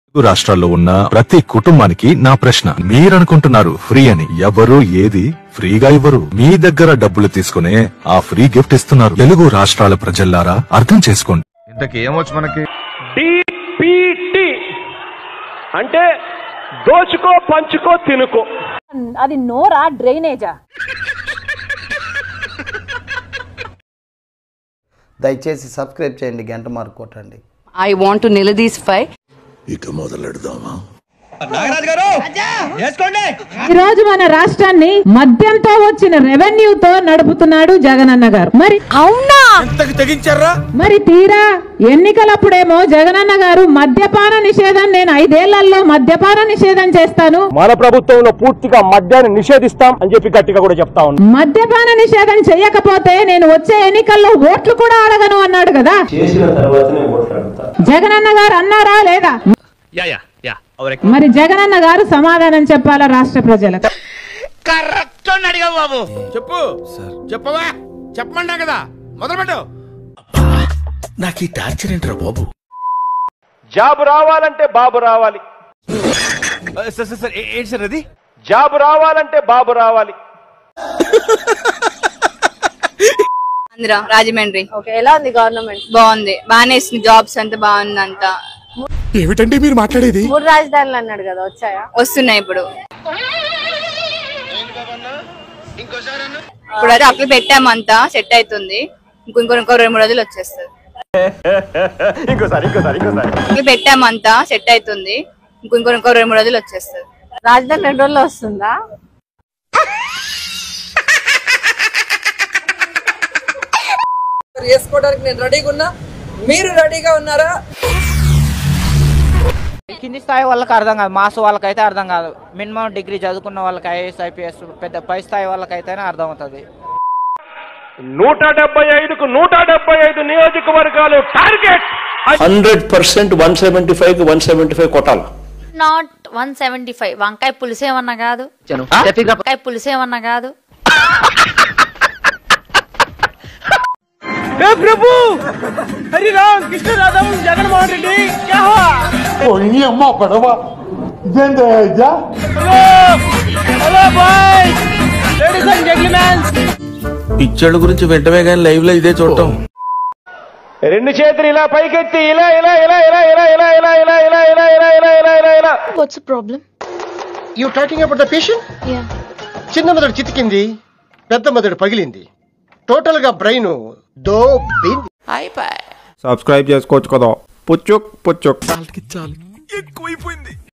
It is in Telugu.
తెలుగు రాష్ట్రాల్లో ఉన్న ప్రతి కుటుంబానికి నా ప్రశ్న మీరనుకుంటున్నారు ఫ్రీ అని ఎవరు ఏది ఫ్రీగా ఇవ్వరు మీ దగ్గర డబ్బులు తీసుకునే ఆ ఫ్రీ గిఫ్ట్ ఇస్తున్నారు తెలుగు రాష్ట్రాల ప్రజల్లారా అర్థం చేసుకోండి ఇంతకీ ఏమొచ్చు మనకి డిపిటి అంటే దోచుకో పంచుకో తినుకో అది నోరా డ్రైనేజా దయచేసి సబ్స్క్రైబ్ చేయండి గంట మార్క్ కొట్టండి I want to niladisify ఈ రోజు మన రాష్ట్రాన్ని మద్యంతో వచ్చిన రెవెన్యూతో నడుపుతున్నాడు జగనన్న గారు మరి అవునా మరి తీరా ఎన్నికలప్పుడేమో జగనన్న గారు మద్యపాన నిషేధం నేను ఐదేళ్లలో మద్యపాన నిషేధం చేస్తాను మన ప్రభుత్వంలో పూర్తిగా మద్యాన్ని నిషేధిస్తాం అని చెప్పి గట్టిగా కూడా చెప్తా ఉన్నాం మద్యపాన నిషేధం చెయ్యకపోతే నేను వచ్చే ఎన్నికల్లో ఓట్లు కూడా అడగను అన్నాడు కదా జగనన్న గారు అన్నారా లేదా మరి జగనన్న గారు సమాధానం చెప్పాలా రాష్ట్ర ప్రజలకు చెప్పు చెప్పవా చెప్పమన్నా కదా మొదలు పెట్టు నాకు ఈ టార్చర్ ఏంట్రా బాబు జాబ్ రావాలంటే బాబు రావాలి సార్ సార్ సార్ ఏంటి సార్ అది జాబ్ రావాలంటే బాబు రావాలి ఆంధ్ర రాజమండ్రి ఓకే ఎలా ఉంది గవర్నమెంట్ బాగుంది బాగానే ఇస్తుంది జాబ్స్ అంతా బాగుంది అంతా ఏమిటండి మీరు మాట్లాడేది మూడు రాజధానులు అన్నాడు కదా వచ్చాయా వస్తున్నాయి ఇప్పుడు ఇప్పుడు అయితే అప్లై పెట్టాము అంతా సెట్ అవుతుంది ఇంకో ఇంకో ఇంకో రెండు మూడు రోజులు వచ్చేస్తుంది ఇంకోసారి ఇంకోసారి ఇంకోసారి అప్లై పెట్టాము అంతా సెట్ అవుతుంది ఇంకో ఇంకో ఇంకో రెండు మూడు రోజులు వచ్చేస్తుంది రాజధాని రెండు రోజుల్లో వస్తుందా వేసుకోవడానికి నేను రెడీగా ఉన్నా మీరు రెడీగా ఉన్నారా కింది స్థాయి వాళ్ళకి అర్థం కాదు మాస్ వాళ్ళకైతే అర్థం కాదు మినిమం డిగ్రీ చదువుకున్న వాళ్ళకి ఐఏఎస్ ఐపీఎస్ పెద్ద పై స్థాయి వాళ్ళకైతేనే అర్థం అవుతుంది నూట డెబ్బై ఐదుకు నూట డెబ్బై ఐదు నియోజకవర్గాలు target hundred percent one seventy five కి వన్ సెవెంటీ ఫైవ్ కొట్టాలి నాట్ వన్ సెవెంటీ ఫైవ్ వంకాయ పులుసు ఏమన్నా కాదు వంకాయ పులుసు ఏమన్నా కాదు ప్రభు హరి రామ్ కృష్ణ రాధం జగన్మోహన్ రెడ్డి క్యా హువా హలో బాయ్ లేడీస్ అండ్ జెంటిల్మెన్ పిచ్చోళ్ళ గురించి వెంటనే కానీ లైవ్ లో ఇదే చూడటం రెండు చేతులు ఇలా పైకెత్తి ఇలా ఇలా ఇలా ఇలా ఇలా ఇలా ఇలా ఇలా ఇలా ఇలా ఇలా ఇలా ఇలా ఇలా ఇలా what's problem you talking about the patient చిన్న మెదడు చితికింది పెద్ద మెదడు పగిలింది టోటల్ గా బ్రెయిన్ దో సబ్స్క్రైబ్ చేసుకోవచ్చు కదా పుచ్చుక్ పుచ్చుక్ చాలు ఎక్కువైపోయింది